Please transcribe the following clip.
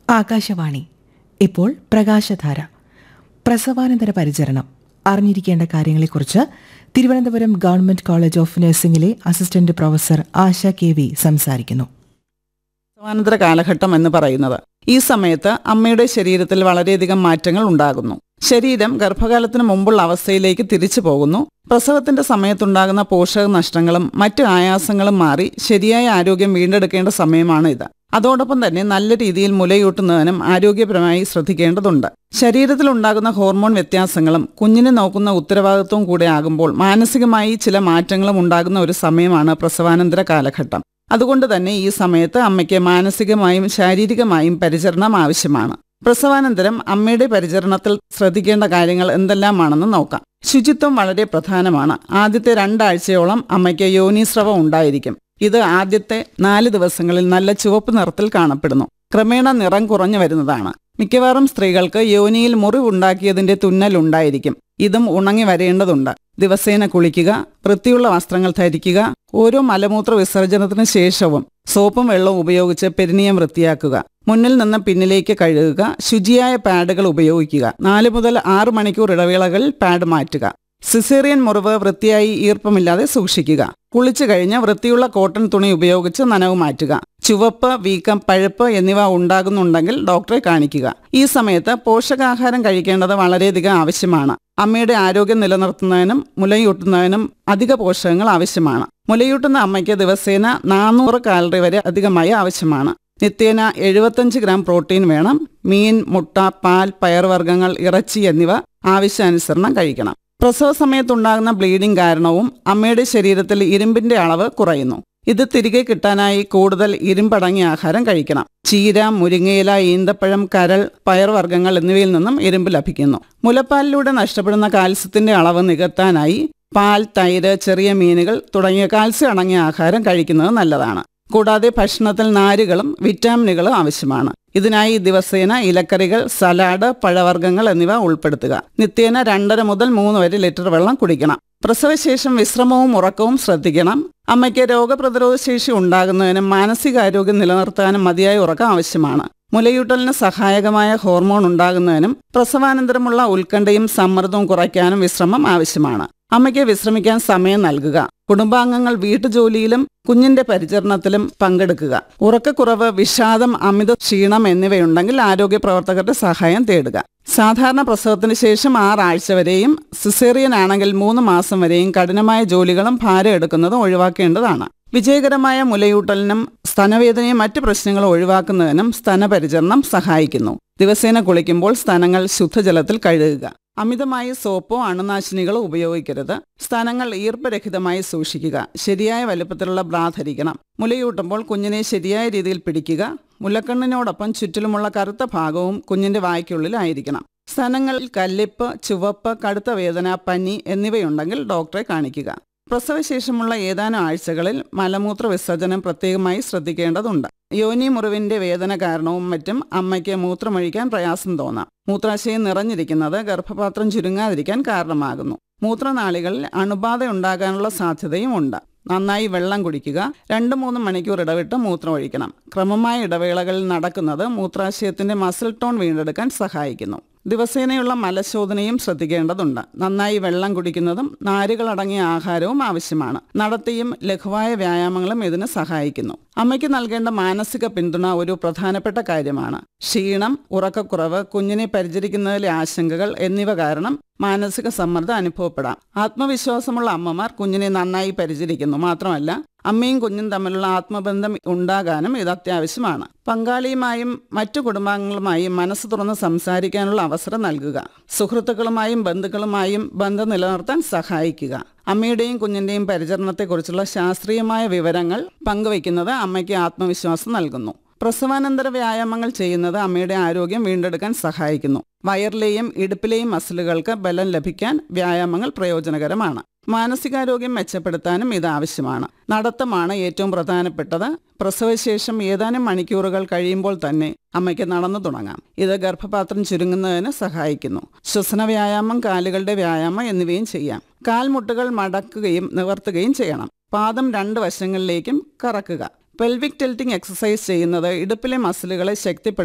ആകാശവാണി ഇപ്പോൾ പ്രകാശധാര പ്രസവാനന്തര പരിചരണം അറിഞ്ഞിരിക്കേണ്ട കാര്യങ്ങളെക്കുറിച്ച് തിരുവനന്തപുരം ഗവൺമെന്റ് കോളേജ് ഓഫ് നഴ്സിംഗിലെ assistant professor Asha K V സംസാരിക്കുന്നു പ്രസവാനന്തര കാലഘട്ടം എന്ന് പറയുന്നത് ഈ സമയത്ത് അമ്മയുടെ ശരീരത്തിൽ വളരെയധികം മാറ്റങ്ങൾ ഉണ്ടാകുന്നു ശരീരം ഗർഭകാലത്തിന് മുമ്പുള്ള അവസ്ഥയിലേക്ക് തിരിച്ചു പോകുന്നു പ്രസവത്തിന്റെ സമയത്തുണ്ടാകുന്ന പോഷക നഷ്ടങ്ങളും മറ്റ് ആയാസങ്ങളും മാറി ശരിയായ ആരോഗ്യം വീണ്ടെടുക്കേണ്ട സമയമാണ് ഇത് അതോടൊപ്പം തന്നെ നല്ല രീതിയിൽ മുലയൂട്ടുന്നതിനും ആരോഗ്യപരമായി ശ്രദ്ധിക്കേണ്ടതുണ്ട് ശരീരത്തിൽ ഉണ്ടാകുന്ന ഹോർമോൺ വ്യത്യാസങ്ങളും കുഞ്ഞിനെ നോക്കുന്ന ഉത്തരവാദിത്വവും കൂടെ ആകുമ്പോൾ മാനസികമായി ചില മാറ്റങ്ങളും ഉണ്ടാകുന്ന ഒരു സമയമാണ് പ്രസവാനന്തര കാലഘട്ടം അതുകൊണ്ട് തന്നെ ഈ സമയത്ത് അമ്മയ്ക്ക് മാനസികമായും ശാരീരികമായും പരിചരണം ആവശ്യമാണ് പ്രസവാനന്തരം അമ്മയുടെ പരിചരണത്തിൽ ശ്രദ്ധിക്കേണ്ട കാര്യങ്ങൾ എന്തെല്ലാമാണെന്ന് നോക്കാം ശുചിത്വം വളരെ പ്രധാനമാണ് ആദ്യത്തെ രണ്ടാഴ്ചയോളം അമ്മയ്ക്ക് യോനീസ്രവം ഉണ്ടായിരിക്കും ഇത് ആദ്യത്തെ നാല് ദിവസങ്ങളിൽ നല്ല ചുവപ്പ് നിറത്തിൽ കാണപ്പെടുന്നു ക്രമേണ നിറം കുറഞ്ഞു വരുന്നതാണ് മിക്കവാറും സ്ത്രീകൾക്ക് യോനിയിൽ മുറിവുണ്ടാക്കിയതിന്റെ തുന്നൽ ഉണ്ടായിരിക്കും ഇതും ഉണങ്ങി വരേണ്ടതുണ്ട് ദിവസേന കുളിക്കുക വൃത്തിയുള്ള വസ്ത്രങ്ങൾ ധരിക്കുക ഓരോ മലമൂത്ര വിസർജനത്തിന് ശേഷവും സോപ്പും വെള്ളവും ഉപയോഗിച്ച് പെരിനിയം വൃത്തിയാക്കുക മുന്നിൽ നിന്ന് പിന്നിലേക്ക് കഴുകുക ശുചിയായ പാഡുകൾ ഉപയോഗിക്കുക നാല് മുതൽ ആറ് മണിക്കൂർ ഇടവേളകളിൽ പാഡ് മാറ്റുക സിസേറിയൻ മുറിവ് വൃത്തിയായി ഈർപ്പമില്ലാതെ സൂക്ഷിക്കുക കുളിച്ചു കഴിഞ്ഞ് വൃത്തിയുള്ള കോട്ടൺ തുണി ഉപയോഗിച്ച് നനവ് മാറ്റുക ചുവപ്പ് വീക്കം പഴുപ്പ് എന്നിവ ഉണ്ടാകുന്നുണ്ടെങ്കിൽ ഡോക്ടറെ കാണിക്കുക ഈ സമയത്ത് പോഷകാഹാരം കഴിക്കേണ്ടത് വളരെയധികം ആവശ്യമാണ് അമ്മയുടെ ആരോഗ്യം നിലനിർത്തുന്നതിനും മുലയൂട്ടുന്നതിനും അധിക പോഷകങ്ങൾ ആവശ്യമാണ് മുലയൂട്ടുന്ന അമ്മയ്ക്ക് ദിവസേന നാനൂറ് കാലറി വരെ അധികമായി ആവശ്യമാണ് നിത്യേന എഴുപത്തഞ്ച് ഗ്രാം പ്രോട്ടീൻ വേണം മീൻ മുട്ട പാൽ പയർവർഗ്ഗങ്ങൾ ഇറച്ചി എന്നിവ ആവശ്യാനുസരണം കഴിക്കണം പ്രസവ സമയത്തുണ്ടാകുന്ന ബ്ലീഡിംഗ് കാരണവും അമ്മയുടെ ശരീരത്തിൽ ഇരുമ്പിന്റെ അളവ് കുറയുന്നു ഇത് തിരികെ കിട്ടാനായി കൂടുതൽ ഇരുമ്പടങ്ങിയ ആഹാരം കഴിക്കണം ചീര മുരിങ്ങയില ഈന്തപ്പഴം കരൾ പയർവർഗ്ഗങ്ങൾ എന്നിവയിൽ നിന്നും ഇരുമ്പ് ലഭിക്കുന്നു മുലപ്പാലിലൂടെ നഷ്ടപ്പെടുന്ന കാൽസ്യത്തിന്റെ അളവ് നികത്താനായി പാൽ തൈര് ചെറിയ മീനുകൾ തുടങ്ങിയ കാൽസ്യം അടങ്ങിയ ആഹാരം കഴിക്കുന്നത് നല്ലതാണ് കൂടാതെ ഭക്ഷണത്തിൽ നാരുകളും വിറ്റാമിനുകളും ആവശ്യമാണ് ഇതിനായി ദിവസേന ഇലക്കറികൾ സലാഡ് പഴവർഗ്ഗങ്ങൾ എന്നിവ ഉൾപ്പെടുത്തുക നിത്യേന രണ്ടര മുതൽ മൂന്ന് വരെ ലിറ്റർ വെള്ളം കുടിക്കണം പ്രസവശേഷം വിശ്രമവും ഉറക്കവും ശ്രദ്ധിക്കണം അമ്മയ്ക്ക് രോഗപ്രതിരോധ ശേഷി ഉണ്ടാകുന്നതിനും മാനസികാരോഗ്യം നിലനിർത്താനും മതിയായ ഉറക്കം ആവശ്യമാണ് മുലയൂട്ടലിന് സഹായകമായ ഹോർമോൺ ഉണ്ടാകുന്നതിനും പ്രസവാനന്തരമുള്ള ഉത്കണ്ഠയും സമ്മർദ്ദവും കുറയ്ക്കാനും വിശ്രമം ആവശ്യമാണ് അമ്മയ്ക്ക് വിശ്രമിക്കാൻ സമയം നൽകുക കുടുംബാംഗങ്ങൾ വീട്ടുജോലിയിലും കുഞ്ഞിന്റെ പരിചരണത്തിലും പങ്കെടുക്കുക ഉറക്കക്കുറവ് വിഷാദം അമിത ക്ഷീണം എന്നിവയുണ്ടെങ്കിൽ ആരോഗ്യ പ്രവർത്തകരുടെ സഹായം തേടുക സാധാരണ പ്രസവത്തിന് ശേഷം ആറാഴ്ച വരെയും സിസേറിയൻ ആണെങ്കിൽ മൂന്ന് മാസം വരെയും കഠിനമായ ജോലികളും ഭാരം എടുക്കുന്നതും ഒഴിവാക്കേണ്ടതാണ് വിജയകരമായ മുലയൂട്ടലിനും സ്തനവേദനയും മറ്റ് പ്രശ്നങ്ങളും ഒഴിവാക്കുന്നതിനും സ്തനപരിചരണം സഹായിക്കുന്നു ദിവസേന കുളിക്കുമ്പോൾ സ്തനങ്ങൾ ശുദ്ധജലത്തിൽ കഴുകുക അമിതമായി സോപ്പോ അണുനാശിനികളോ ഉപയോഗിക്കരുത് സ്ഥാനങ്ങൾ ഈർപ്പരഹിതമായി സൂക്ഷിക്കുക ശരിയായ വലുപ്പത്തിലുള്ള ബ്രാ ധരിക്കണം മുലയൂട്ടുമ്പോൾ കുഞ്ഞിനെ ശരിയായ രീതിയിൽ പിടിക്കുക മുലക്കണ്ണിനോടൊപ്പം ചുറ്റിലുമുള്ള കറുത്ത ഭാഗവും കുഞ്ഞിന്റെ വായ്ക്കുള്ളിലായിരിക്കണം സ്ഥാനങ്ങളിൽ കല്ലിപ്പ് ചുവപ്പ് കടുത്ത വേദന പനി എന്നിവയുണ്ടെങ്കിൽ ഡോക്ടറെ കാണിക്കുക പ്രസവശേഷമുള്ള ഏതാനും ആഴ്ചകളിൽ മലമൂത്ര വിസർജനം പ്രത്യേകമായി ശ്രദ്ധിക്കേണ്ടതുണ്ട് യോനി മുറിവിന്റെ വേദന കാരണവും മറ്റും അമ്മയ്ക്ക് മൂത്രമൊഴിക്കാൻ പ്രയാസം തോന്നാം മൂത്രാശയം നിറഞ്ഞിരിക്കുന്നത് ഗർഭപാത്രം ചുരുങ്ങാതിരിക്കാൻ കാരണമാകുന്നു മൂത്രനാളികളിൽ അണുബാധ ഉണ്ടാകാനുള്ള സാധ്യതയും ഉണ്ട് നന്നായി വെള്ളം കുടിക്കുക രണ്ട് മൂന്ന് മണിക്കൂർ ഇടവിട്ട് മൂത്രം ഒഴിക്കണം ക്രമമായ ഇടവേളകളിൽ നടക്കുന്നത് മൂത്രാശയത്തിന്റെ മസിൽ ടോൺ വീണ്ടെടുക്കാൻ സഹായിക്കുന്നു ദിവസേനയുള്ള മലശോധനയും ശ്രദ്ധിക്കേണ്ടതുണ്ട് നന്നായി വെള്ളം കുടിക്കുന്നതും നാരുകളടങ്ങിയ ആഹാരവും ആവശ്യമാണ് നടത്തിയും ലഘുവായ വ്യായാമങ്ങളും ഇതിന് സഹായിക്കുന്നു അമ്മയ്ക്ക് നൽകേണ്ട മാനസിക പിന്തുണ ഒരു പ്രധാനപ്പെട്ട കാര്യമാണ് ക്ഷീണം ഉറക്കക്കുറവ് കുഞ്ഞിനെ പരിചരിക്കുന്നതിലെ ആശങ്കകൾ എന്നിവ കാരണം മാനസിക സമ്മർദ്ദം അനുഭവപ്പെടാം ആത്മവിശ്വാസമുള്ള അമ്മമാർ കുഞ്ഞിനെ നന്നായി പരിചരിക്കുന്നു മാത്രമല്ല അമ്മയും കുഞ്ഞും തമ്മിലുള്ള ആത്മബന്ധം ഉണ്ടാകാനും ഇത് അത്യാവശ്യമാണ് പങ്കാളിയുമായും മറ്റു കുടുംബാംഗങ്ങളുമായും മനസ്സ് തുറന്ന് സംസാരിക്കാനുള്ള അവസരം നൽകുക സുഹൃത്തുക്കളുമായും ബന്ധുക്കളുമായും ബന്ധം നിലനിർത്താൻ സഹായിക്കുക അമ്മയുടെയും കുഞ്ഞിന്റെയും പരിചരണത്തെക്കുറിച്ചുള്ള ശാസ്ത്രീയമായ വിവരങ്ങൾ പങ്കുവയ്ക്കുന്നത് അമ്മയ്ക്ക് ആത്മവിശ്വാസം നൽകുന്നു പ്രസവാനന്തര വ്യായാമങ്ങൾ ചെയ്യുന്നത് അമ്മയുടെ ആരോഗ്യം വീണ്ടെടുക്കാൻ സഹായിക്കുന്നു വയറിലെയും ഇടുപ്പിലെയും മസിലുകൾക്ക് ബലം ലഭിക്കാൻ വ്യായാമങ്ങൾ പ്രയോജനകരമാണ് മാനസികാരോഗ്യം മെച്ചപ്പെടുത്താനും ഇത് ആവശ്യമാണ് നടത്തമാണ് ഏറ്റവും പ്രധാനപ്പെട്ടത് പ്രസവശേഷം ഏതാനും മണിക്കൂറുകൾ കഴിയുമ്പോൾ തന്നെ അമ്മയ്ക്ക് നടന്നു തുടങ്ങാം ഇത് ഗർഭപാത്രം ചുരുങ്ങുന്നതിന് സഹായിക്കുന്നു ശ്വസന വ്യായാമം കാലുകളുടെ വ്യായാമം എന്നിവയും ചെയ്യാം കാൽമുട്ടുകൾ മടക്കുകയും നിവർത്തുകയും ചെയ്യണം പാദം രണ്ട് വശങ്ങളിലേക്കും കറക്കുക പെൽവിക് ടെൽറ്റിംഗ് എക്സസൈസ് ചെയ്യുന്നത് ഇടുപ്പിലെ മസിലുകളെ ശക്തിപ്പെടുത്തും